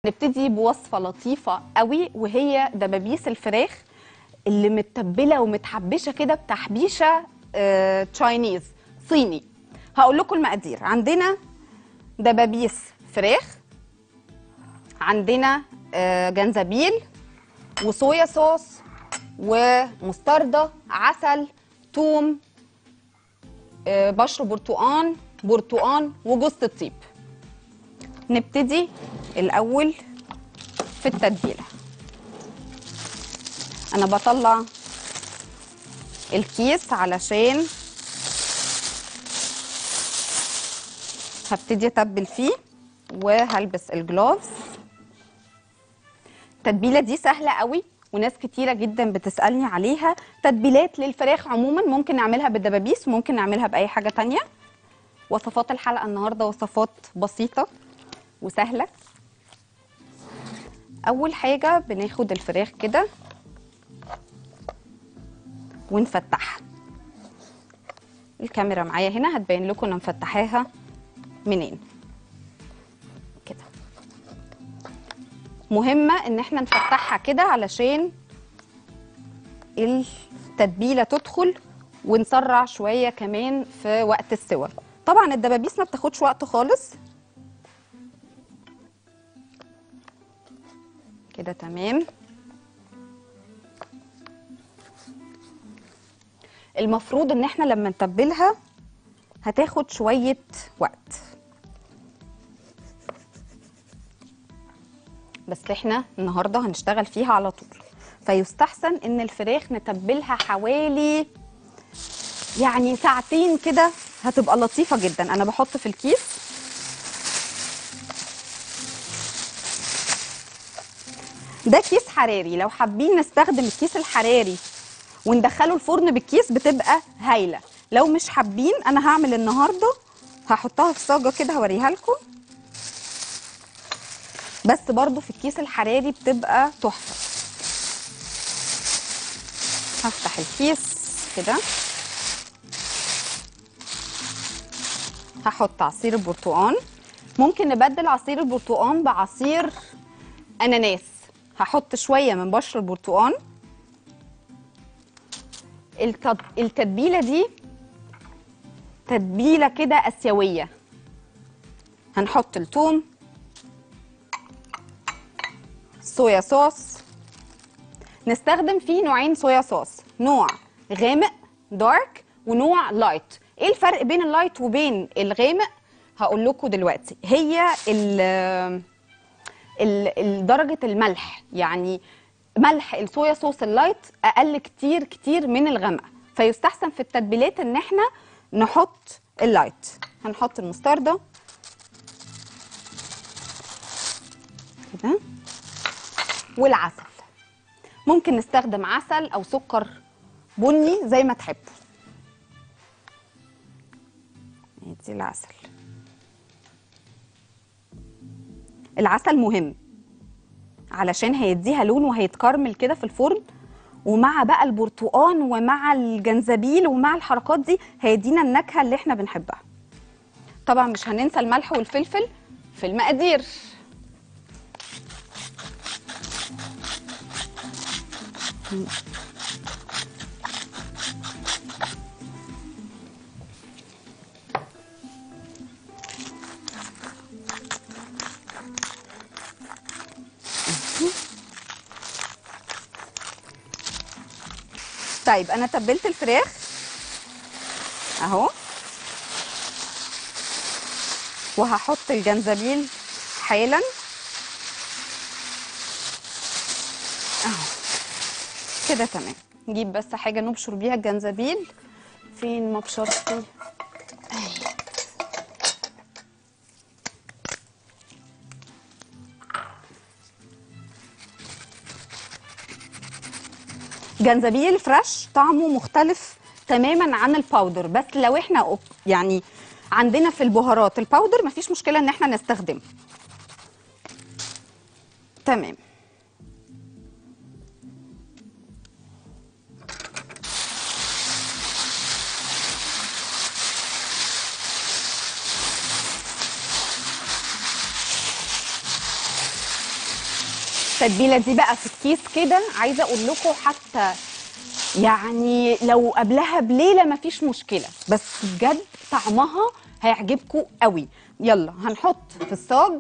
نبتدي بوصفة لطيفة قوي وهي دبابيس الفراخ اللي متبلة ومتحبشة كده بتحبيشة آه، تشاينيز صيني هقول لكم المقادير عندنا دبابيس فراخ عندنا آه، جنزبيل وصويا صوص ومستردة عسل توم آه، بشر برتقان برتقان وجوز الطيب نبتدي الأول في التتبيلة أنا بطلع الكيس علشان هبتدي أتبل فيه وهلبس الجلوفز التتبيلة دي سهلة قوي وناس كتيرة جدا بتسألني عليها تتبيلات للفراخ عموما ممكن نعملها بالدبابيس وممكن نعملها بأي حاجة تانية وصفات الحلقة النهاردة وصفات بسيطة وسهلة أول حاجة بناخد الفراخ كده ونفتحها الكاميرا معايا هنا هتبين لكم انا مفتحاها منين كده مهمة ان احنا نفتحها كده علشان التتبيلة تدخل ونسرع شوية كمان في وقت السوى طبعا الدبابيس ما بتاخدش وقت خالص كده تمام المفروض ان احنا لما نتبلها هتاخد شوية وقت بس احنا النهارده هنشتغل فيها على طول فيستحسن ان الفراخ نتبلها حوالي يعني ساعتين كده هتبقى لطيفة جدا انا بحط في الكيس ده كيس حراري لو حابين نستخدم الكيس الحراري وندخله الفرن بالكيس بتبقى هايله لو مش حابين انا هعمل النهارده هحطها في صاجه كده هوريها لكم بس برضو في الكيس الحراري بتبقى تحفه هفتح الكيس كده هحط عصير البرتقال ممكن نبدل عصير البرتقال بعصير اناناس هحط شويه من بشر البرتقال التط... التتبيله دي تتبيله كده اسيويه هنحط الثوم صويا صوص نستخدم فيه نوعين صويا صوص نوع غامق دارك ونوع لايت ايه الفرق بين اللايت وبين الغامق هقول لكم دلوقتي هي ال ال- ال- درجه الملح يعني ملح الصويا صوص اللايت اقل كتير كتير من الغامقه فيستحسن في التتبيلات ان احنا نحط اللايت هنحط المستردة كده والعسل ممكن نستخدم عسل او سكر بني زي ما تحبوا دي العسل العسل مهم علشان هيديها لون وهيتكرمل كده في الفرن ومع بقى البرتقان ومع الجنزبيل ومع الحركات دي هيدينا النكهه اللي احنا بنحبها طبعا مش هننسى الملح والفلفل في المقادير طيب انا تبلت الفراخ اهو وهحط الجنزبيل حالا اهو كده تمام نجيب بس حاجه نبشر بيها الجنزبيل فين مبشرتي أهي. جنزبيل فريش طعمه مختلف تماما عن الباودر بس لو احنا أوب- يعني عندنا في البهارات الباودر مفيش مشكله ان احنا نستخدمه تمام التتبيله دي بقى في الكيس كده عايزه اقول لكم حتى يعني لو قبلها بليله مفيش مشكله بس بجد طعمها هيعجبكم قوي يلا هنحط في الصاج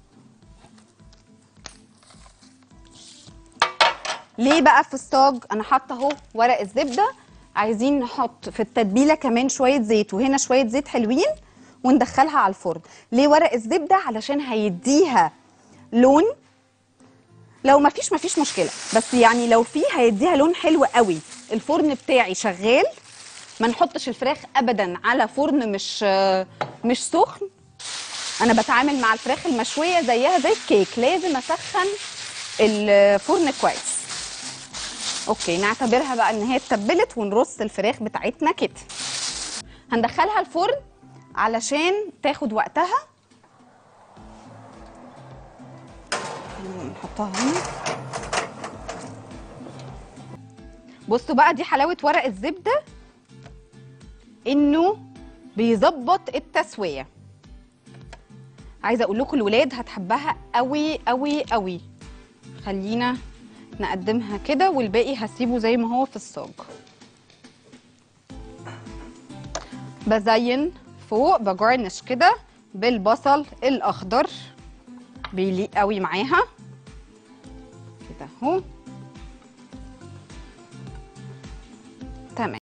ليه بقى في الصاج انا حاطه اهو ورق الزبده عايزين نحط في التتبيله كمان شويه زيت وهنا شويه زيت حلوين وندخلها على الفرن ليه ورق الزبده علشان هيديها لون لو ما فيش ما فيش مشكله بس يعني لو في هيديها لون حلو قوي الفرن بتاعي شغال ما نحطش الفراخ ابدا على فرن مش مش سخن انا بتعامل مع الفراخ المشويه زيها زي الكيك لازم اسخن الفرن كويس اوكي نعتبرها بقى ان هي اتبلت ونرص الفراخ بتاعتنا كده هندخلها الفرن علشان تاخد وقتها نحطها هنا بصوا بقى دي حلاوه ورق الزبده انه بيظبط التسويه عايزه اقول لكم الولاد هتحبها قوي قوي قوي خلينا نقدمها كده والباقي هسيبه زي ما هو في الصاج بزين فوق بجرنش كده بالبصل الاخضر بيليق قوي معاها كده اهو